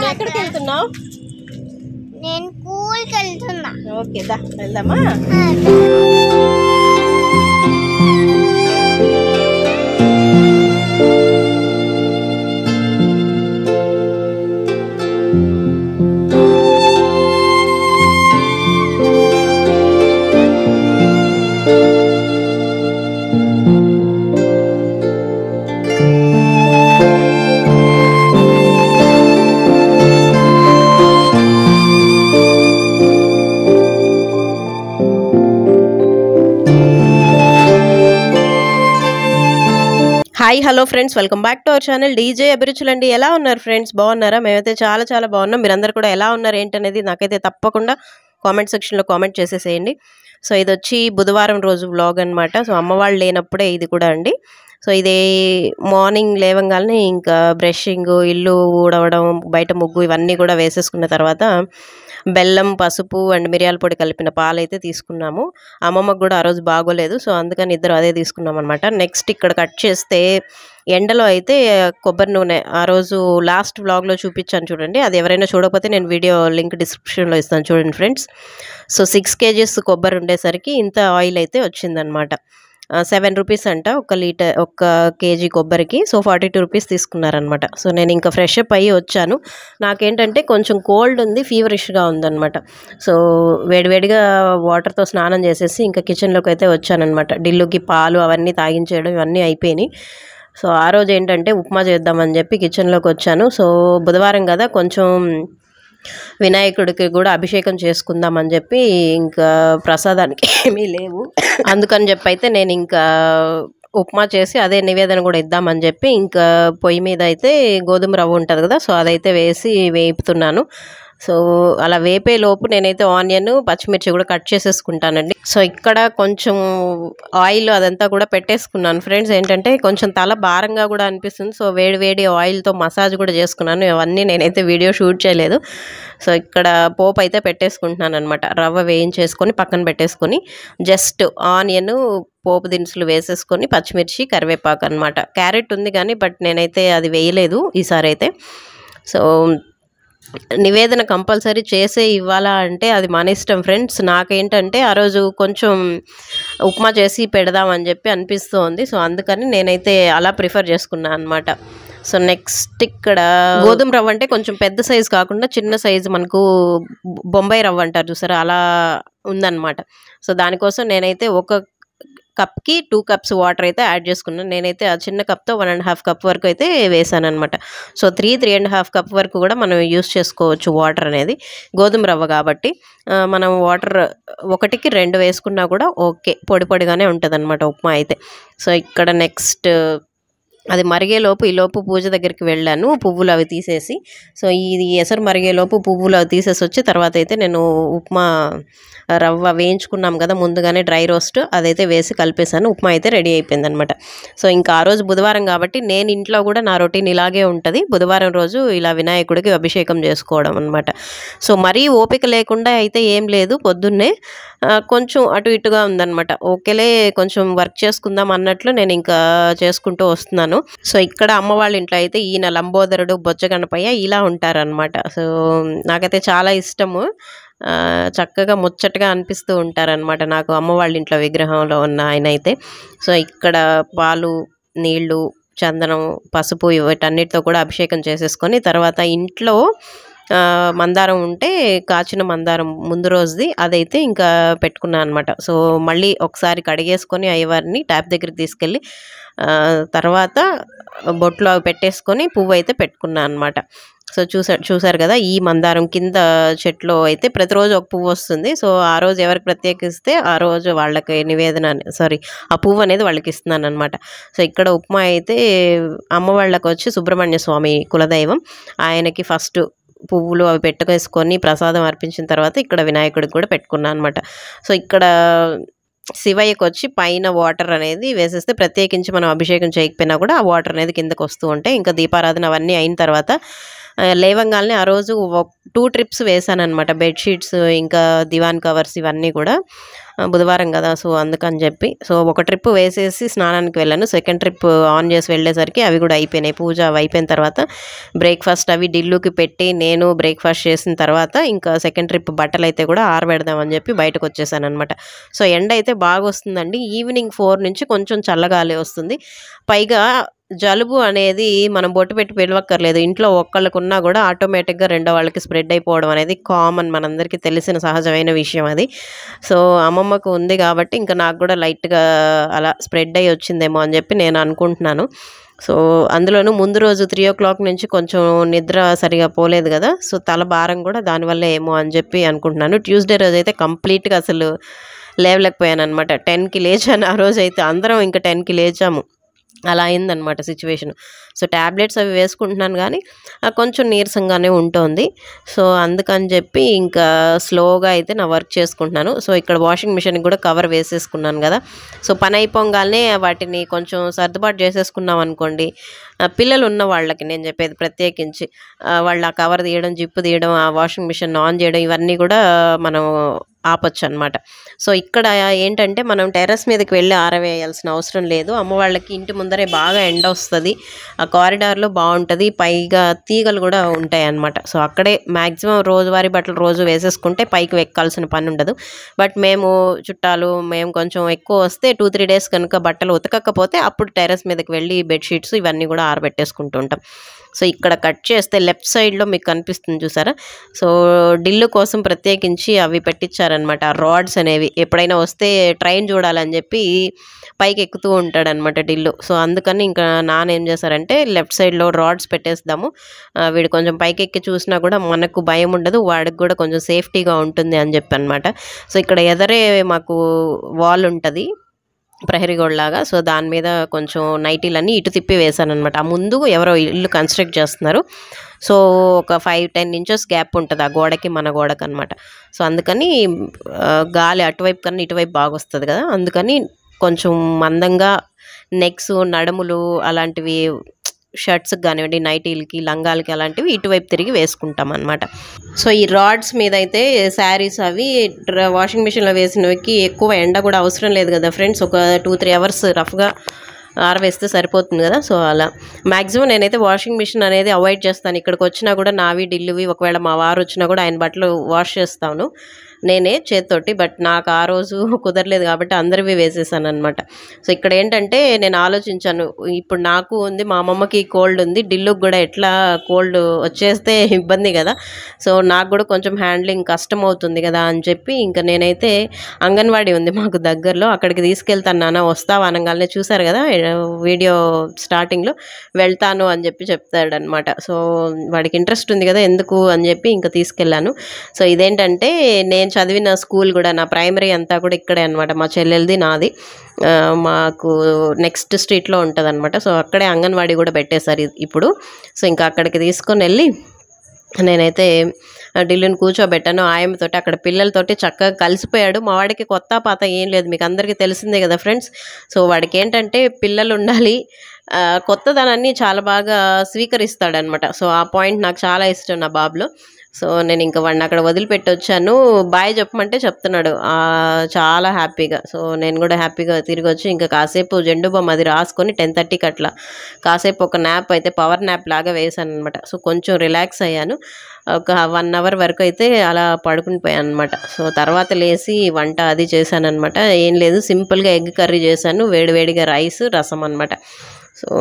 ఎక్కడికి వెళ్తున్నావు నేను కూల్కి వెళ్తున్నా ఓకే దా వెళ్దామా hi hello friends welcome back to our channel DJ అభిరుచులు అండి ఎలా ఉన్నారు ఫ్రెండ్స్ బాగున్నారా మేమైతే చాలా చాలా బాగున్నాం మీరందరూ కూడా ఎలా ఉన్నారు ఏంటనేది నాకైతే తప్పకుండా కామెంట్ సెక్షన్లో కామెంట్ చేసేసేయండి సో ఇది వచ్చి బుధవారం రోజు వ్లాగ్ అనమాట సో అమ్మ వాళ్ళు లేనప్పుడే ఇది కూడా అండి సో ఇది మార్నింగ్ లేవంగానే ఇంకా బ్రషింగ్ ఇల్లు ఊడవడం బయట ముగ్గు ఇవన్నీ కూడా వేసేసుకున్న తర్వాత బెల్లం పసుపు అండ్ మిరియాల పొడి కలిపిన పాలు అయితే తీసుకున్నాము అమ్మమ్మకు కూడా ఆ రోజు బాగోలేదు సో అందుకని ఇద్దరు అదే తీసుకున్నాం అనమాట నెక్స్ట్ ఇక్కడ కట్ చేస్తే ఎండలో అయితే కొబ్బరి నూనె ఆ రోజు లాస్ట్ వ్లాగ్లో చూపించాను చూడండి అది ఎవరైనా చూడకపోతే నేను వీడియో లింక్ డిస్క్రిప్షన్లో ఇస్తాను చూడండి ఫ్రెండ్స్ సో సిక్స్ కేజీస్ కొబ్బరి ఉండేసరికి ఇంత ఆయిల్ అయితే వచ్చిందనమాట సెవెన్ రూపీస్ అంట ఒక లీటర్ ఒక కేజీ కొబ్బరికి సో ఫార్టీ టూ రూపీస్ తీసుకున్నారనమాట సో నేను ఇంకా ఫ్రెష్ అప్ అయ్యి వచ్చాను నాకేంటంటే కొంచెం కోల్డ్ ఉంది ఫీవరిష్గా ఉందన్నమాట సో వేడివేడిగా వాటర్తో స్నానం చేసేసి ఇంకా కిచెన్లోకి అయితే వచ్చానమాట డిల్లుకి పాలు అవన్నీ తాగించేయడం ఇవన్నీ అయిపోయినాయి సో ఆ రోజు ఏంటంటే ఉప్మా చేద్దామని చెప్పి కిచెన్లోకి వచ్చాను సో బుధవారం కదా కొంచెం వినాయకుడికి కూడా అభిషేకం చేసుకుందామని చెప్పి ఇంకా ప్రసాదానికి ఏమీ లేవు అందుకని చెప్పి అయితే నేను ఇంకా ఉప్మా చేసి అదే నివేదన కూడా ఇద్దామని చెప్పి ఇంకా పొయ్యి మీద అయితే గోధుమ రవ్వ ఉంటుంది కదా సో అదైతే వేసి వేపుతున్నాను సో అలా వేపే లోపు నేనైతే ఆనియన్ పచ్చిమిర్చి కూడా కట్ చేసేసుకుంటానండి సో ఇక్కడ కొంచెం ఆయిల్ అదంతా కూడా పెట్టేసుకున్నాను ఫ్రెండ్స్ ఏంటంటే కొంచెం తల భారంగా కూడా అనిపిస్తుంది సో వేడి వేడి ఆయిల్తో మసాజ్ కూడా చేసుకున్నాను అవన్నీ నేనైతే వీడియో షూట్ చేయలేదు సో ఇక్కడ పోపు అయితే పెట్టేసుకుంటున్నాను అనమాట రవ్వ వేయించేసుకొని పక్కన పెట్టేసుకొని జస్ట్ ఆనియన్ పోపు దినుసులు వేసేసుకొని పచ్చిమిర్చి కరివేపాకు అనమాట క్యారెట్ ఉంది కానీ బట్ నేనైతే అది వేయలేదు ఈసారి అయితే సో నివేదన కంపల్సరీ చేసే ఇవ్వాలా అంటే అది మన ఇష్టం ఫ్రెండ్స్ నాకేంటంటే ఆ రోజు కొంచెం ఉప్మా చేసి పెడదామని చెప్పి అనిపిస్తోంది సో అందుకని నేనైతే అలా ప్రిఫర్ చేసుకున్నాను అనమాట సో నెక్స్ట్ ఇక్కడ గోధుమ రవ్వ అంటే కొంచెం పెద్ద సైజు కాకుండా చిన్న సైజు మనకు బొంబాయి రవ్వ అంటారు చూసారా అలా ఉందన్నమాట సో దానికోసం నేనైతే ఒక కప్కి టూ కప్స్ వాటర్ అయితే యాడ్ చేసుకున్నాను నేనైతే ఆ చిన్న కప్తో వన్ అండ్ హాఫ్ కప్ వరకు అయితే వేసాను అనమాట so three three and half cup వరకు కూడా మనం యూస్ చేసుకోవచ్చు వాటర్ అనేది గోధుమ రవ్వ కాబట్టి ఆ, మనం వాటర్ ఒకటికి రెండు వేసుకున్నా కూడా ఓకే పొడి పొడిగానే ఉంటుంది అనమాట ఉప్మా అయితే సో ఇక్కడ నెక్స్ట్ అది మరిగేలోపు ఈ లోపు పూజ దగ్గరికి వెళ్ళాను పువ్వులు అవి తీసేసి సో ఇది ఎసరు మరిగేలోపు పువ్వులు అవి తీసేసి వచ్చి తర్వాత అయితే నేను ఉప్మా రవ్వ వేయించుకున్నాం కదా ముందుగానే డ్రై రోస్ట్ అదైతే వేసి కలిపేశాను ఉప్మా అయితే రెడీ అయిపోయింది అనమాట సో ఇంకా ఆ రోజు బుధవారం కాబట్టి నేను ఇంట్లో కూడా నా రొటీన్ ఇలాగే ఉంటుంది బుధవారం రోజు ఇలా వినాయకుడికి అభిషేకం చేసుకోవడం అనమాట సో మరీ ఓపిక లేకుండా అయితే ఏం లేదు పొద్దున్నే ఆ, కొంచెం అటు ఇటుగా ఉందన్నమాట ఓకేలే కొంచెం వర్క్ చేసుకుందాం అన్నట్లు నేను ఇంకా చేసుకుంటూ వస్తున్నాను సో ఇక్కడ అమ్మ వాళ్ళ ఇంట్లో అయితే ఈయన లంబోదరుడు బొజ్జ గణపయ్య ఇలా ఉంటారనమాట సో నాకైతే చాలా ఇష్టము ఆ, చక్కగా ముచ్చటగా అనిపిస్తూ ఉంటారనమాట నాకు అమ్మ వాళ్ళ ఇంట్లో విగ్రహంలో ఉన్న ఆయన అయితే సో ఇక్కడ పాలు నీళ్లు చందనం పసుపు వీటన్నిటితో కూడా అభిషేకం చేసేసుకొని తర్వాత ఇంట్లో ఆ, మందారం ఉంటే కాచిన మందారం ముందు రోజుది అదైతే ఇంకా పెట్టుకున్నాను అనమాట సో మళ్ళీ ఒకసారి కడిగేసుకొని అయ్యవారిని ట్యాప్ దగ్గరికి తీసుకెళ్ళి ఆ, తర్వాత బొట్లో అవి పెట్టేసుకొని పువ్వు అయితే పెట్టుకున్నాను అనమాట సో చూసారు చూసారు కదా ఈ మందారం కింద చెట్లో అయితే ప్రతిరోజు ఒక పువ్వు వస్తుంది సో ఆ రోజు ఎవరికి ప్రత్యేకిస్తే ఆ రోజు వాళ్ళకి నివేదన సారీ ఆ పువ్వు అనేది వాళ్ళకి ఇస్తున్నాను అనమాట సో ఇక్కడ ఉప్మా అయితే అమ్మ వాళ్ళకి వచ్చి సుబ్రహ్మణ్య స్వామి కులదైవం ఆయనకి ఫస్ట్ పువ్వులు అవి పెట్టుకేసుకొని ప్రసాదం అర్పించిన తర్వాత ఇక్కడ వినాయకుడికి కూడా పెట్టుకున్నాను అనమాట సో ఇక్కడ శివయ్యకి వచ్చి పైన వాటర్ అనేది వేసేస్తే ప్రత్యేకించి మనం అభిషేకం చేయకపోయినా కూడా ఆ వాటర్ అనేది కిందకు వస్తూ ఉంటాయి ఇంకా దీపారాధన అవన్నీ అయిన తర్వాత ఆ, లేవంగానే ఆ రోజు టూ ట్రిప్స్ వేసాను అనమాట బెడ్షీట్స్ ఇంకా దివాన్ కవర్స్ ఇవన్నీ కూడా ఆ, బుధవారం కదా సో అందుకని చెప్పి సో ఒక ట్రిప్ వేసేసి స్నానానికి వెళ్ళాను సెకండ్ ట్రిప్ ఆన్ చేసి వెళ్ళేసరికి అవి కూడా అయిపోయినాయి పూజ అవి అయిపోయిన తర్వాత బ్రేక్ఫాస్ట్ అవి డిల్లుకి పెట్టి నేను బ్రేక్ఫాస్ట్ చేసిన తర్వాత ఇంకా సెకండ్ ట్రిప్ బట్టలు అయితే కూడా ఆరబెడదామని చెప్పి బయటకు వచ్చేసాను అనమాట సో ఎండ అయితే బాగా వస్తుందండి ఈవినింగ్ ఫోర్ నుంచి కొంచెం చల్లగాలి వస్తుంది పైగా జలుబు అనేది మనం బొట్టు పెట్టి పిలవక్కర్లేదు ఇంట్లో ఒక్కళ్ళకున్నా కూడా ఆటోమేటిక్గా రెండో వాళ్ళకి స్ప్రెడ్ అయిపోవడం అనేది కామన్ మనందరికీ తెలిసిన సహజమైన విషయం అది సో అమ్మమ్మకు ఉంది కాబట్టి ఇంకా నాకు కూడా లైట్గా అలా స్ప్రెడ్ అయ్యి వచ్చిందేమో అని చెప్పి నేను అనుకుంటున్నాను సో అందులోనూ ముందు రోజు త్రీ ఓ క్లాక్ నుంచి కొంచెం నిద్ర సరిగా పోలేదు కదా సో తల భారం కూడా దానివల్ల ఏమో అని చెప్పి అనుకుంటున్నాను ట్యూస్డే రోజు అయితే కంప్లీట్గా అసలు లేవలేకపోయాను అనమాట టెన్కి లేచాను ఆ రోజు అయితే అందరం ఇంకా టెన్కి లేచాము అలా అయిందనమాట సిచ్యువేషన్ సో ట్యాబ్లెట్స్ అవి వేసుకుంటున్నాను కానీ ఆ కొంచెం నీరసంగానే ఉంటుంది సో అందుకని చెప్పి ఇంకా స్లోగా అయితే నా వర్క్ చేసుకుంటున్నాను సో ఇక్కడ వాషింగ్ మిషన్కి కూడా కవర్ వేసేసుకున్నాను కదా సో పని అయిపోగానే వాటిని కొంచెం సర్దుబాటు చేసేసుకున్నాం అనుకోండి ఆ పిల్లలు ఉన్న వాళ్ళకి నేను చెప్పేది ప్రత్యేకించి ఆ, వాళ్ళ ఆ కవర్ తీయడం జిప్పు తీయడం ఆ వాషింగ్ మిషన్ ఆన్ చేయడం ఇవన్నీ కూడా మనం ఆపొచ్చు అనమాట సో ఇక్కడ ఏంటంటే మనం టెర్రస్ మీదకి వెళ్ళి ఆరవేయాల్సిన అవసరం లేదు అమ్మ వాళ్ళకి ఇంటి ముందరే బాగా ఎండ వస్తుంది ఆ కారిడార్లో బాగుంటుంది పైగా తీగలు కూడా ఉంటాయి అన్నమాట సో అక్కడే మ్యాక్సిమం రోజువారీ బట్టలు రోజు వేసేసుకుంటే పైకి ఎక్కాల్సిన పని ఉండదు బట్ మేము చుట్టాలు మేము కొంచెం ఎక్కువ వస్తే టూ త్రీ డేస్ కనుక బట్టలు ఉతకకపోతే అప్పుడు టెర్రస్ మీదకి వెళ్ళి బెడ్షీట్స్ ఇవన్నీ కూడా ఆరబెట్టేసుకుంటూ ఉంటాం సో ఇక్కడ కట్ చేస్తే లెఫ్ట్ సైడ్లో మీకు కనిపిస్తుంది చూసారా సో డిల్లు కోసం ప్రత్యేకించి అవి పెట్టించారనమాట రాడ్స్ అనేవి ఎప్పుడైనా వస్తే ట్రైన్ చూడాలని చెప్పి పైకి ఎక్కుతూ ఉంటాడనమాట డిల్లు సో అందుకని ఇంకా నాన్న ఏం చేశారంటే లెఫ్ట్ సైడ్లో రాడ్స్ పెట్టేస్తాము ఆ, వీడు కొంచెం పైకి ఎక్కి చూసినా కూడా మనకు భయం ఉండదు వాడికి కూడా కొంచెం సేఫ్టీగా ఉంటుంది అని చెప్పి అనమాట సో ఇక్కడ ఎదరే మాకు వాల్ ఉంటుంది ప్రహరీ గోడ లాగా సో దాని మీద కొంచెం నైటీలన్నీ ఇటు తిప్పి వేశాను అనమాట ఆ ముందు ఎవరో ఇల్లు కన్స్ట్రక్ట్ చేస్తున్నారు సో ఒక ఫైవ్ టెన్ ఇంచెస్ గ్యాప్ ఉంటుంది ఆ గోడకి మన గోడకి అనమాట సో అందుకని ఆ, గాలి అటువైపు కన్నా ఇటువైపు బాగా వస్తుంది కదా అందుకని కొంచెం మందంగా నెక్స్ నడుములు అలాంటివి షర్ట్స్కి కానివ్వండి నైటీలకి లంగాలకి అలాంటివి ఇటువైపు తిరిగి వేసుకుంటాం అనమాట సో ఈ రాడ్స్ మీద అయితే శారీస్ అవి డ్ర- వాషింగ్ మిషన్లో వేసినవికి ఎక్కువ ఎండ కూడా అవసరం లేదు కదా ఫ్రెండ్స్ ఒక టూ త్రీ అవర్స్ రఫ్గా ఆరవేస్తే సరిపోతుంది కదా సో అలా మ్యాక్సిమం నేనైతే వాషింగ్ మిషన్ అనేది అవాయిడ్ చేస్తాను ఇక్కడికి వచ్చినా కూడా నావి డిల్లువి ఒకవేళ మా వారు వచ్చినా కూడా ఆయన బట్టలు వాష్ చేస్తాను నేనే చేత్తోటి బట్ నాకు ఆ రోజు కుదరలేదు కాబట్టి అందరివి వేసేసాను అనమాట సో ఇక్కడ ఏంటంటే నేను ఆలోచించాను ఇప్పుడు నాకు ఉంది మా అమ్మమ్మకి కోల్డ్ ఉంది డిల్లుకి కూడా ఎట్లా కోల్డ్ వచ్చేస్తే ఇబ్బంది కదా సో నాకు కూడా కొంచెం హ్యాండ్లింగ్ కష్టం అవుతుంది కదా అని చెప్పి ఇంకా నేనైతే అంగన్వాడీ ఉంది మాకు దగ్గరలో అక్కడికి తీసుకెళ్తాను నాన్న వస్తావా అనగానే చూసారు కదా వీడియో స్టార్టింగ్లో వెళ్తాను అని చెప్పి చెప్తాడనమాట సో వాడికి ఇంట్రెస్ట్ ఉంది కదా ఎందుకు అని చెప్పి ఇంకా తీసుకెళ్ళాను సో ఇదేంటంటే నేను చదివిన స్కూల్ కూడా నా ప్రైమరీ అంతా కూడా ఇక్కడే అనమాట మా చెల్లెలది నాది ఆ, మాకు నెక్స్ట్ స్ట్రీట్లో ఉంటుంది అనమాట సో అక్కడే అంగన్వాడీ కూడా పెట్టేశారు ఇ- ఇప్పుడు సో ఇంకా అక్కడికి తీసుకొని వెళ్ళి నేనైతే ఢిల్లీని కూర్చోబెట్టాను ఆయమ్మతోటి అక్కడ పిల్లలతోటి చక్కగా కలిసిపోయాడు మా వాడికి కొత్త పాత ఏం లేదు మీకు అందరికీ తెలిసిందే కదా ఫ్రెండ్స్ సో వాడికి ఏంటంటే పిల్లలు ఉండాలి ఆ, కొత్తదనాన్ని చాలా బాగా స్వీకరిస్తాడనమాట సో ఆ పాయింట్ నాకు చాలా ఇష్టం నా బాబులో సో నేను ఇంకా వాడిని అక్కడ వదిలిపెట్టి వచ్చాను బాయ్ చెప్పమంటే చెప్తున్నాడు ఆ, చాలా హ్యాపీగా సో నేను కూడా హ్యాపీగా తిరిగి వచ్చి ఇంకా కాసేపు జెండు బొమ్మ అది రాసుకొని టెన్ థర్టీకి అట్లా కాసేపు ఒక న్యాప్ అయితే పవర్ న్యాప్ లాగా వేసాను అనమాట సో కొంచెం రిలాక్స్ అయ్యాను ఒక వన్ అవర్ వరకు అయితే అలా పడుకుని పోయాను అనమాట సో తర్వాత లేచి వంట అది చేశాను అనమాట ఏం లేదు సింపుల్గా ఎగ్ కర్రీ చేశాను వేడివేడిగా రైస్ రసం అనమాట సో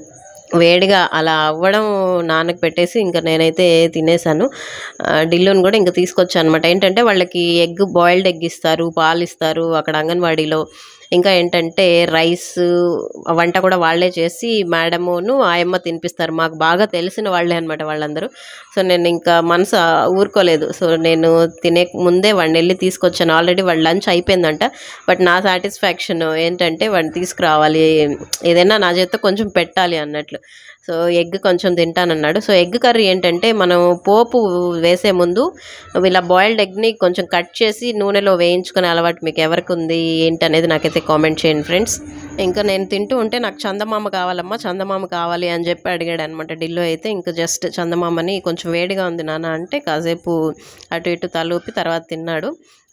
వేడిగా అలా అవ్వడం నాన్నకు పెట్టేసి ఇంకా నేనైతే తినేసాను ఆ, డిల్లుని కూడా ఇంకా తీసుకొచ్చాను అనమాట ఏంటంటే వాళ్ళకి ఎగ్ బాయిల్డ్ ఎగ్ ఇస్తారు పాలు ఇస్తారు అక్కడ అంగన్వాడీలో ఇంకా ఏంటంటే రైస్ వంట కూడా వాళ్ళే చేసి మేడమును ఆయమ్మ తినిపిస్తారు మాకు బాగా తెలిసిన వాళ్ళే అనమాట వాళ్ళందరూ సో నేను ఇంకా మనసు ఆ, ఊరుకోలేదు సో నేను తినే ముందే వాడిని వెళ్ళి తీసుకొచ్చాను ఆల్రెడీ వాడి లంచ్ అయిపోయిందంట బట్ నా సాటిస్ఫాక్షన్ ఏంటంటే వాడిని తీసుకురావాలి ఏదైనా నా చేత కొంచెం పెట్టాలి అన్నట్లు సో ఎగ్ కొంచెం తింటానన్నాడు సో ఎగ్ కర్రీ ఏంటంటే మనం పోపు వేసే ముందు ఇలా బాయిల్డ్ ఎగ్ని కొంచెం కట్ చేసి నూనెలో వేయించుకునే అలవాటు మీకు ఎవరికి ఉంది ఏంటి అనేది నాకైతే కామెంట్ చేయండి ఫ్రెండ్స్ ఇంకా నేను తింటూ ఉంటే నాకు చందమామ కావాలమ్మా చందమామ కావాలి అని చెప్పి అడిగాడు అనమాట ఢిల్లో అయితే ఇంకా జస్ట్ చందమామని కొంచెం వేడిగా ఉంది నాన్న అంటే కాసేపు అటు ఇటు తలూపి తర్వాత తిన్నాడు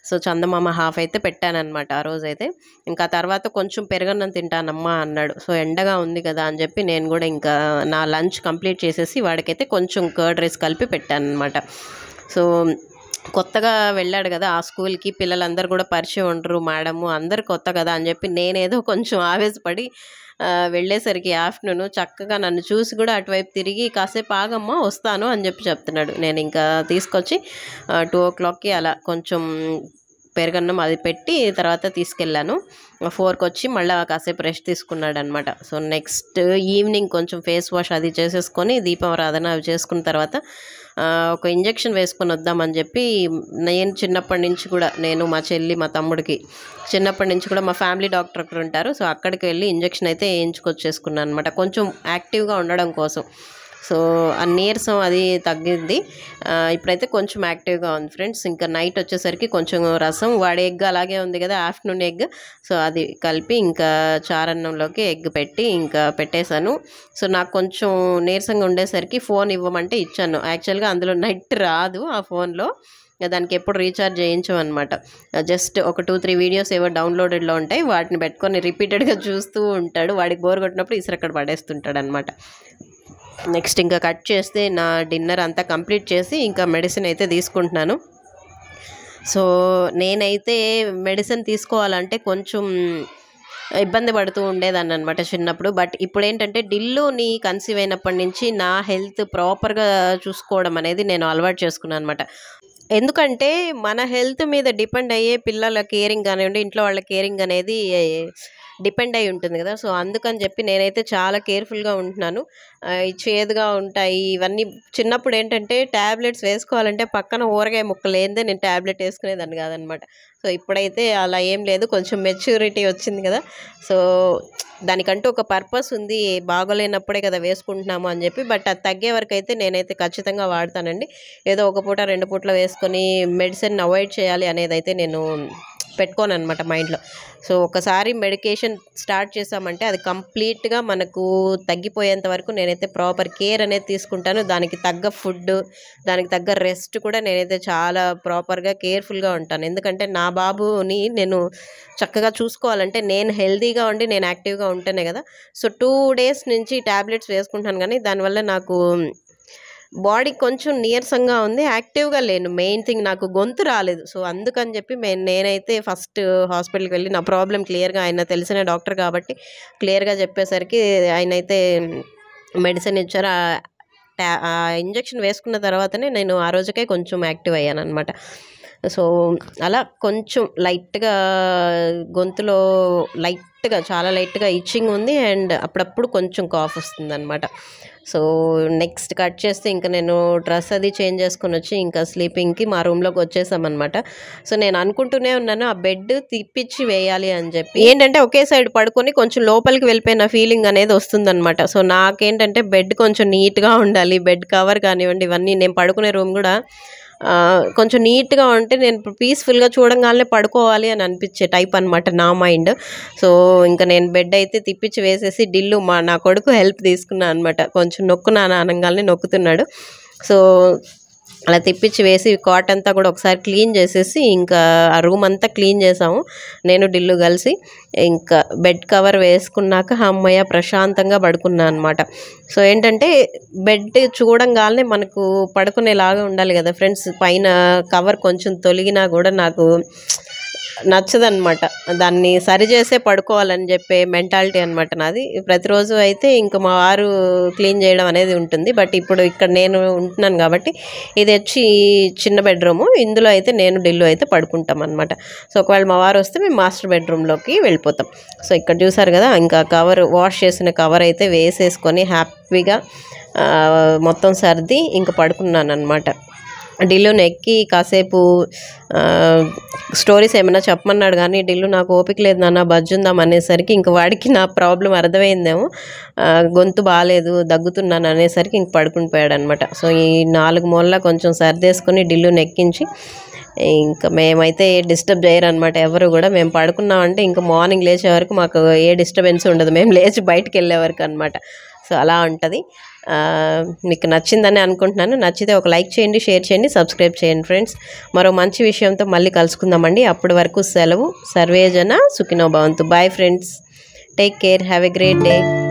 సో చందమామ హాఫ్ అయితే పెట్టానన్నమాట ఆ రోజైతే ఇంకా తర్వాత కొంచెం పెరగన్నం తింటానమ్మా అన్నాడు సో ఎండగా ఉంది కదా అని చెప్పి నేను కూడా ఇంకా నా లంచ్ కంప్లీట్ చేసేసి వాడికైతే కొంచెం కర్డ్ రైస్ కలిపి పెట్టాను అనమాట సో కొత్తగా వెళ్ళాడు కదా ఆ స్కూల్కి పిల్లలందరూ కూడా పరిచయం ఉండరు మేడము అందరు కొత్త కదా అని చెప్పి నేనేదో కొంచెం ఆవేశపడి ఆ, వెళ్ళేసరికి ఆఫ్టర్నూన్ చక్కగా నన్ను చూసి కూడా అటువైపు తిరిగి కాసేపు ఆగమ్మా వస్తాను అని చెప్పి చెప్తున్నాడు నేను ఇంకా తీసుకొచ్చి టూ ఓ క్లాక్కి అలా కొంచెం పెరగన్నం అది పెట్టి తర్వాత తీసుకెళ్ళాను ఫోర్కి వచ్చి మళ్ళీ కాసేపు రెస్ట్ తీసుకున్నాడు అనమాట సో నెక్స్ట్ ఈవినింగ్ కొంచెం ఫేస్ వాష్ అది చేసేసుకొని దీపారాధన అవి చేసుకున్న తర్వాత ఆ, ఒక ఇంజెక్షన్ వేసుకొని వద్దామని చెప్పి నేను చిన్నప్పటి నుంచి కూడా నేను మా చెల్లి మా తమ్ముడికి చిన్నప్పటి నుంచి కూడా మా ఫ్యామిలీ డాక్టర్ అక్కడ ఉంటారు సో అక్కడికి వెళ్ళి ఇంజెక్షన్ అయితే వేయించుకొచ్చేసుకున్నాను అనమాట కొంచెం యాక్టివ్గా ఉండడం కోసం సో ఆ నీరసం అది తగ్గింది ఆ, ఇప్పుడైతే కొంచెం యాక్టివ్గా ఉంది ఫ్రెండ్స్ ఇంకా నైట్ వచ్చేసరికి కొంచెం రసం వాడి ఎగ్ అలాగే ఉంది కదా ఆఫ్టర్నూన్ ఎగ్ సో అది కలిపి ఇంకా చారన్నంలోకి ఎగ్ పెట్టి ఇంకా పెట్టేశాను సో నాకు కొంచెం నీరసంగా ఉండేసరికి ఫోన్ ఇవ్వమంటే ఇచ్చాను యాక్చువల్గా అందులో నెట్ రాదు ఆ ఫోన్లో ఇంకా దానికి ఎప్పుడు రీఛార్జ్ చేయించమన్నమాట జస్ట్ ఒక టూ త్రీ వీడియోస్ ఏవో డౌన్లోడెడ్లో ఉంటాయి వాటిని పెట్టుకొని రిపీటెడ్గా చూస్తూ ఉంటాడు వాడికి బోర్ కొట్టినప్పుడు ఇసురు అక్కడ పడేస్తుంటాడు అనమాట నెక్స్ట్ ఇంకా కట్ చేస్తే నా డిన్నర్ అంతా కంప్లీట్ చేసి ఇంకా మెడిసిన్ అయితే తీసుకుంటున్నాను సో నేనైతే మెడిసిన్ తీసుకోవాలంటే కొంచెం ఇబ్బంది పడుతూ ఉండేదాన్ని అనమాట చిన్నప్పుడు బట్ ఇప్పుడు ఏంటంటే డిల్లుని కన్సీవ్ అయినప్పటి నుంచి నా హెల్త్ ప్రాపర్గా చూసుకోవడం అనేది నేను అలవాటు చేసుకున్నాను అనమాట ఎందుకంటే మన హెల్త్ మీద డిపెండ్ అయ్యే పిల్లల కేరింగ్ కానివ్వండి ఇంట్లో వాళ్ళ కేరింగ్ అనేది డిపెండ్ అయి ఉంటుంది కదా సో అందుకని చెప్పి నేనైతే చాలా కేర్ఫుల్గా ఉంటున్నాను ఆ, ఈ చేదుగా ఉంటాయి ఇవన్నీ చిన్నప్పుడు ఏంటంటే ట్యాబ్లెట్స్ వేసుకోవాలంటే పక్కన ఊరగాయ ముక్క లేనిదే నేను ట్యాబ్లెట్ వేసుకునేదాన్ని కాదనమాట సో ఇప్పుడైతే అలా ఏం లేదు కొంచెం మెచ్యూరిటీ వచ్చింది కదా సో దానికంటూ ఒక పర్పస్ ఉంది బాగోలేనప్పుడే కదా వేసుకుంటున్నాము అని చెప్పి బట్ అది తగ్గే వరకు అయితే నేనైతే ఖచ్చితంగా వాడతానండి ఏదో ఒక పూట రెండు పూటలు వేసుకొని మెడిసిన్ అవాయిడ్ చేయాలి అనేది అయితే నేను పెట్టుకోను అనమాట మైండ్లో సో ఒకసారి మెడికేషన్ స్టార్ట్ చేసామంటే అది కంప్లీట్గా మనకు తగ్గిపోయేంత వరకు నేనైతే ప్రాపర్ కేర్ అనేది తీసుకుంటాను దానికి తగ్గ ఫుడ్ దానికి తగ్గ రెస్ట్ కూడా నేనైతే చాలా ప్రాపర్గా కేర్ఫుల్గా ఉంటాను ఎందుకంటే నా బాబుని నేను చక్కగా చూసుకోవాలంటే నేను హెల్తీగా ఉండి నేను యాక్టివ్గా ఉంటేనే కదా సో టూ డేస్ నుంచి ట్యాబ్లెట్స్ వేసుకుంటాను కానీ దానివల్ల నాకు బాడీ కొంచెం నీరసంగా ఉంది యాక్టివ్గా లేను మెయిన్ థింగ్ నాకు గొంతు రాలేదు సో అందుకని చెప్పి మే- నేనైతే ఫస్ట్ హాస్పిటల్కి వెళ్ళి నా ప్రాబ్లం క్లియర్గా ఆయన తెలిసిన డాక్టర్ కాబట్టి క్లియర్గా చెప్పేసరికి ఆయన అయితే మెడిసిన్ ఇచ్చారు ఆ టా- ఆ ఇంజెక్షన్ వేసుకున్న తర్వాతనే నేను ఆ రోజుకే కొంచెం యాక్టివ్ అయ్యాను అనమాట సో అలా కొంచెం లైట్గా గొంతులో లైట్గా చాలా లైట్గా ఇచ్చింగ్ ఉంది అండ్ అప్పుడప్పుడు కొంచెం కాఫ్ వస్తుంది అనమాట సో నెక్స్ట్ కట్ చేస్తే ఇంకా నేను డ్రెస్ అది చేంజ్ చేసుకొని వచ్చి ఇంకా స్లీపింగ్కి మా రూమ్లోకి వచ్చేసామన్నమాట సో నేను అనుకుంటూనే ఉన్నాను ఆ బెడ్ తిప్పించి వేయాలి అని చెప్పి ఏంటంటే ఒకే సైడ్ పడుకొని కొంచెం లోపలికి వెళ్ళిపోయిన ఫీలింగ్ అనేది వస్తుందన్నమాట సో నాకేంటంటే బెడ్ కొంచెం నీట్గా ఉండాలి బెడ్ కవర్ కానివ్వండి ఇవన్నీ నేను పడుకునే రూమ్ కూడా ఆ, కొంచెం నీట్గా ఉంటే నేను పీస్ఫుల్గా చూడంగానే పడుకోవాలి అని అనిపించే టైప్ అనమాట నా మైండ్ సో ఇంకా నేను బెడ్ అయితే తిప్పించి వేసేసి డిల్లు మా నా కొడుకు హెల్ప్ తీసుకున్నాను అనమాట కొంచెం నొక్కున్నాను అనగానే నొక్కుతున్నాడు సో అలా తిప్పించి వేసి కాట్ అంతా కూడా ఒకసారి క్లీన్ చేసేసి ఇంకా ఆ రూమ్ అంతా క్లీన్ చేసాము నేను డిల్లు కలిసి ఇంకా బెడ్ కవర్ వేసుకున్నాక అమ్మయ్య ప్రశాంతంగా పడుకున్నా అనమాట సో ఏంటంటే బెడ్ చూడంగానే మనకు పడుకునేలాగా ఉండాలి కదా ఫ్రెండ్స్ పైన కవర్ కొంచెం తొలగినా కూడా నాకు నచ్చదనమాట దాన్ని సరిచేసే పడుకోవాలని చెప్పే మెంటాలిటీ అనమాట నాది ప్రతిరోజు అయితే ఇంకా మా వారు క్లీన్ చేయడం అనేది ఉంటుంది బట్ ఇప్పుడు ఇక్కడ నేను ఉంటున్నాను కాబట్టి ఇది వచ్చి చిన్న బెడ్రూము ఇందులో అయితే నేను ఢిల్లు అయితే పడుకుంటాం అనమాట సో ఒకవేళ మా వారు వస్తే మేము మాస్టర్ బెడ్రూమ్లోకి వెళ్ళిపోతాం సో ఇక్కడ చూసారు కదా ఇంకా కవర్ వాష్ చేసిన కవర్ అయితే వేసేసుకొని హ్యాపీగా ఆ, మొత్తం సర్ది ఇంకా పడుకున్నాను అనమాట డిల్లుని ఎక్కి కాసేపు ఆ, స్టోరీస్ ఏమైనా చెప్పమన్నాడు కానీ డిల్లు నాకు ఓపిక లేదు నాన్న బజ్జుందాం అనేసరికి ఇంక వాడికి నా ప్రాబ్లం అర్థమైందేమో ఆ, గొంతు బాగాలేదు దగ్గుతున్నాను అనేసరికి ఇంక పడుకుని పోయాడు అనమాట సో ఈ నాలుగు మూలలా కొంచెం సర్దేసుకొని డిల్లుని ఎక్కించి ఇంకా మేమైతే డిస్టర్బ్ చేయరు అనమాట ఎవరు కూడా మేము పడుకున్నామంటే ఇంకా మార్నింగ్ లేచే వరకు మాకు ఏ డిస్టర్బెన్స్ ఉండదు మేము లేచి బయటకు వెళ్ళే వరకు అనమాట సో అలా ఉంటుంది ఆ, మీకు నచ్చిందని అనుకుంటున్నాను నచ్చితే ఒక లైక్ చేయండి షేర్ చేయండి సబ్స్క్రైబ్ చేయండి ఫ్రెండ్స్ మరో మంచి విషయంతో మళ్ళీ కలుసుకుందామండి అప్పటి వరకు సెలవు సర్వేజన సుఖినో భవంతు bye friends take care have a great day